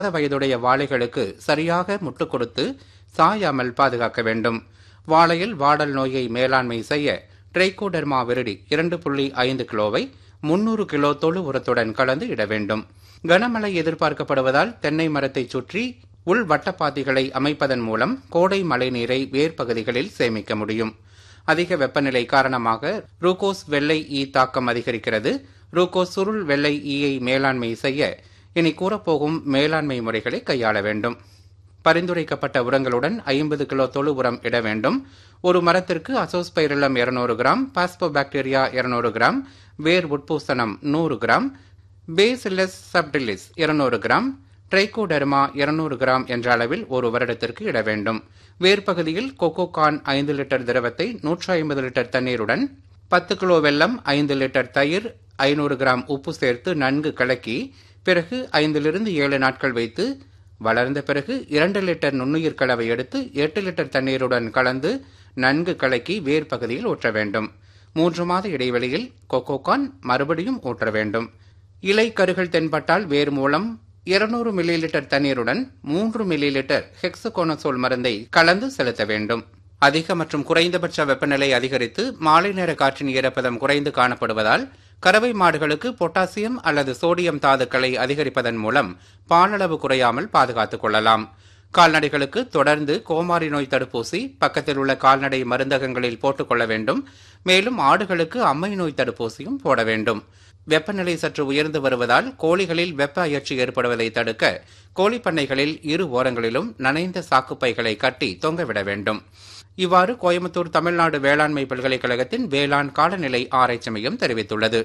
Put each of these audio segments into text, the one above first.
வயதுடைய வாழைகளுக்கு சரியாக முட்டுக் கொடுத்து சாயாமல் பாதுகாக்க வேண்டும் வாழையில் வாடல் நோயை மேலாண்மை செய்ய ட்ரைகோடெர்மா விரிடி இரண்டு புள்ளி ஐந்து கிலோவை முன்னூறு கிலோ தொழு உரத்துடன் கலந்து இட வேண்டும் கனமழை எதிர்பார்க்கப்படுவதால் தென்னை மரத்தைச் சுற்றி உள் வட்டப்பாதைகளை அமைப்பதன் மூலம் கோடை மழை நீரை வேர் பகுதிகளில் சேமிக்க முடியும் அதிக வெப்பநிலை காரணமாக ரூகோஸ் வெள்ளை ஈ தாக்கம் அதிகரிக்கிறது ரூகோஸ் சுருள் வெள்ளை ஈயை மேலாண்மை செய்ய இனி கூறப்போகும் மேலாண்மை முறைகளை கையாள வேண்டும் பரிந்துரைக்கப்பட்ட உரங்களுடன் ஐம்பது கிலோ தொழு உரம் இட வேண்டும் ஒரு மரத்திற்கு அசோஸ்பைரிலம் இருநூறு கிராம் பாஸ்போபாக்டீரியா இருநூறு கிராம் வேர் உட்பூசணம் நூறு கிராம் பேசில்லஸ் சப்டிலிஸ் இருநூறு கிராம் ட்ரைகோடெர்மா இருநூறு கிராம் என்ற அளவில் ஒரு வருடத்திற்கு இட வேண்டும் வேர்பகுதியில் கொக்கோகான் ஐந்து லிட்டர் திரவத்தை நூற்றி ஐம்பது லிட்டர் தண்ணீருடன் பத்து கிலோ வெல்லம் ஐந்து லிட்டர் தயிர் ஐநூறு கிராம் உப்பு சேர்த்து நன்கு கலக்கி பிறகு ஐந்திலிருந்து ஏழு நாட்கள் வைத்து வளர்ந்த பிறகு இரண்டு லிட்டர் நுண்ணுயிர் கலவை எடுத்து எட்டு லிட்டர் தண்ணீருடன் கலந்து நன்கு கலக்கி வேர் பகுதியில் ஊற்ற வேண்டும் மூன்று மாத இடைவெளியில் கொக்கோகான் மறுபடியும் ஊற்ற வேண்டும் இலை கருகள் தென்பட்டால் வேர் மூலம் இருநூறு மில்லி லிட்டர் தண்ணீருடன் மூன்று மில்லி லிட்டர் ஹெக்ஸகோனசோல் மருந்தை கலந்து செலுத்த வேண்டும் அதிக மற்றும் குறைந்தபட்ச வெப்பநிலை அதிகரித்து மாலை நேர காற்றின் ஈரப்பதம் குறைந்து காணப்படுவதால் கறவை மாடுகளுக்கு பொட்டாசியம் அல்லது சோடியம் தாதுக்களை அதிகரிப்பதன் மூலம் பாலளவு குறையாமல் பாதுகாத்துக் கொள்ளலாம் கால்நடைகளுக்கு தொடர்ந்து கோமாரி நோய் தடுப்பூசி பக்கத்தில் உள்ள கால்நடை மருந்தகங்களில் போட்டுக்கொள்ள வேண்டும் மேலும் ஆடுகளுக்கு அம்மை நோய் தடுப்பூசியும் போட வேண்டும் வெப்பநிலை சற்று உயர்ந்து வருவதால் கோழிகளில் வெப்ப அயற்சி ஏற்படுவதை தடுக்க கோழி பண்ணைகளில் இரு ஓரங்களிலும் நனைந்த சாக்குப்பைகளை கட்டி தொங்கவிட வேண்டும் இவ்வாறு கோயம்புத்தூர் தமிழ்நாடு வேளாண்மை பல்கலைக்கழகத்தின் வேளாண் காலநிலை ஆராய்ச்சி மையம் தெரிவித்துள்ளது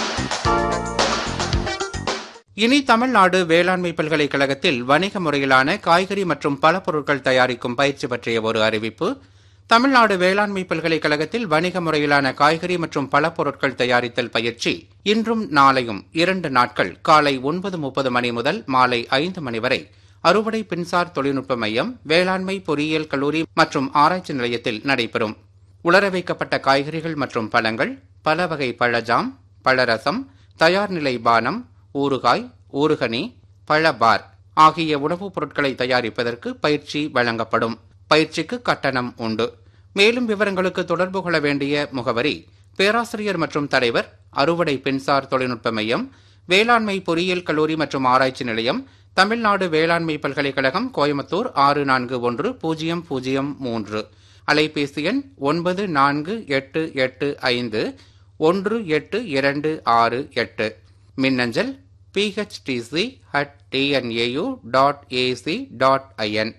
இனி தமிழ்நாடு வேளாண்மை பல்கலைக்கழகத்தில் வணிக முறையிலான காய்கறி மற்றும் பல பொருட்கள் தயாரிக்கும் பயிற்சி பற்றிய ஒரு அறிவிப்பு தமிழ்நாடு வேளாண்மை பல்கலைக்கழகத்தில் வணிக முறையிலான காய்கறி மற்றும் பல பொருட்கள் தயாரித்தல் பயிற்சி இன்றும் நாளையும் இரண்டு நாட்கள் காலை ஒன்பது முப்பது மணி முதல் மாலை ஐந்து மணி வரை அறுவடை பின்சார் தொழில்நுட்ப மையம் வேளாண்மை பொறியியல் கல்லூரி மற்றும் ஆராய்ச்சி நிலையத்தில் நடைபெறும் உலர வைக்கப்பட்ட காய்கறிகள் மற்றும் பழங்கள் பல வகை பழஜாம் பழரசம் தயார் நிலை பானம் ஊறுகாய் ஊறுகனி பழபார் ஆகிய உணவுப் பொருட்களை தயாரிப்பதற்கு பயிற்சி வழங்கப்படும் பயிற்சிக்கு கட்டணம் உண்டு மேலும் விவரங்களுக்கு தொடர்பு கொள்ள வேண்டிய முகவரி பேராசிரியர் மற்றும் தலைவர் அறுவடை பெண்சார் தொழில்நுட்ப மையம் வேளாண்மை பொறியியல் கல்லூரி மற்றும் ஆராய்ச்சி நிலையம் தமிழ்நாடு வேளாண்மை பல்கலைக்கழகம் கோயம்புத்தூர் ஆறு நான்கு ஒன்று பூஜ்ஜியம் பூஜ்ஜியம் மூன்று அலைபேசி எண் ஒன்பது நான்கு எட்டு எட்டு ஐந்து ஒன்று எட்டு இரண்டு ஆறு எட்டு மின்னஞ்சல் PHTC at TNAU dot AC dot IN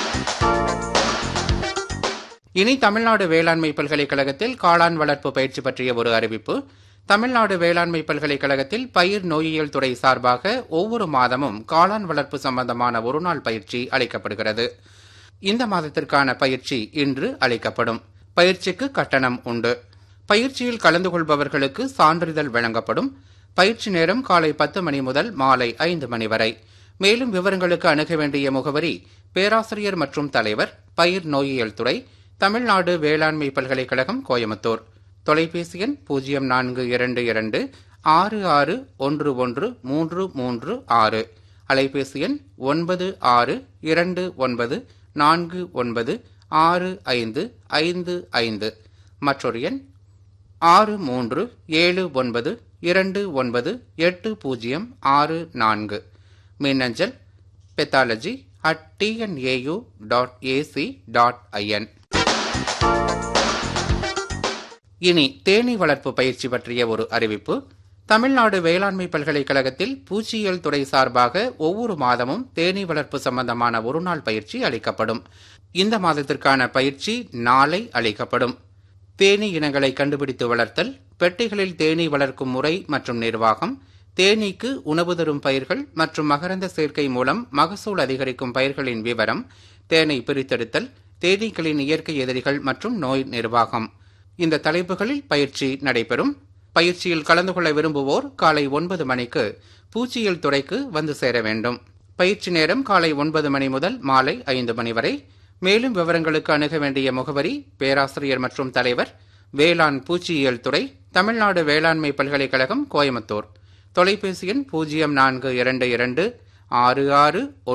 இனி தமிழ்நாடு வேளாண்மை பல்கலைக்கழகத்தில் காளான் வளர்ப்பு பயிற்சி பற்றிய ஒரு அறிவிப்பு தமிழ்நாடு வேளாண்மை பல்கலைக்கழகத்தில் பயிர் நோயியல் துறை சார்பாக ஒவ்வொரு மாதமும் காளான் வளர்ப்பு சம்பந்தமான ஒருநாள் பயிற்சி அளிக்கப்படுகிறது இந்த மாதத்திற்கான பயிற்சி இன்று அளிக்கப்படும் பயிற்சிக்கு கட்டணம் உண்டு பயிற்சியில் கலந்து கொள்பவர்களுக்கு சான்றிதழ் வழங்கப்படும் பயிற்சி நேரம் காலை பத்து மணி முதல் மாலை ஐந்து மணி வரை மேலும் விவரங்களுக்கு அணுக வேண்டிய முகவரி பேராசிரியர் மற்றும் தலைவர் பயிர் நோயியல் துறை தமிழ்நாடு வேளாண்மை பல்கலைக்கழகம் கோயம்புத்தூர் தொலைபேசி எண் பூஜ்ஜியம் நான்கு இரண்டு இரண்டு ஆறு ஆறு ஒன்று ஒன்று மூன்று மூன்று ஆறு அலைபேசி எண் ஒன்பது ஆறு இரண்டு ஒன்பது நான்கு ஒன்பது ஆறு ஐந்து ஐந்து ஐந்து மற்றொரு எண் ஆறு மூன்று ஏழு ஒன்பது இரண்டு ஒன்பது எட்டு பூஜ்ஜியம் ஆறு நான்கு மின்னஞ்சல் pathology at TNAU dot AC dot IN இனி தேனீ வளர்ப்பு பயிற்சி பற்றிய ஒரு அறிவிப்பு தமிழ்நாடு வேளாண்மை பல்கலைக்கழகத்தில் பூச்சியியல் துறை சார்பாக ஒவ்வொரு மாதமும் தேனீ வளர்ப்பு சம்பந்தமான ஒருநாள் பயிற்சி அளிக்கப்படும் இந்த மாதத்திற்கான பயிற்சி நாளை அளிக்கப்படும் தேனீ இனங்களை கண்டுபிடித்து வளர்த்தல் பெட்டிகளில் தேனீ வளர்க்கும் முறை மற்றும் நிர்வாகம் தேனீக்கு உணவு தரும் பயிர்கள் மற்றும் மகரந்த சேர்க்கை மூலம் மகசூல் அதிகரிக்கும் பயிர்களின் விவரம் தேனை பிரித்தெடுத்தல் தேனீக்களின் இயற்கை எதிரிகள் மற்றும் நோய் நிர்வாகம் இந்த தலைப்புகளில் பயிற்சி நடைபெறும் பயிற்சியில் கலந்து கொள்ள விரும்புவோர் காலை ஒன்பது மணிக்கு பூச்சியியல் துறைக்கு வந்து சேர வேண்டும் பயிற்சி நேரம் காலை ஒன்பது மணி முதல் மாலை ஐந்து மணி வரை மேலும் விவரங்களுக்கு அணுக வேண்டிய முகவரி பேராசிரியர் மற்றும் தலைவர் வேளாண் பூச்சியியல் துறை தமிழ்நாடு வேளாண்மை பல்கலைக்கழகம் கோயம்புத்தூர் தொலைபேசி எண் பூஜ்ஜியம் நான்கு இரண்டு இரண்டு ஆறு ஆறு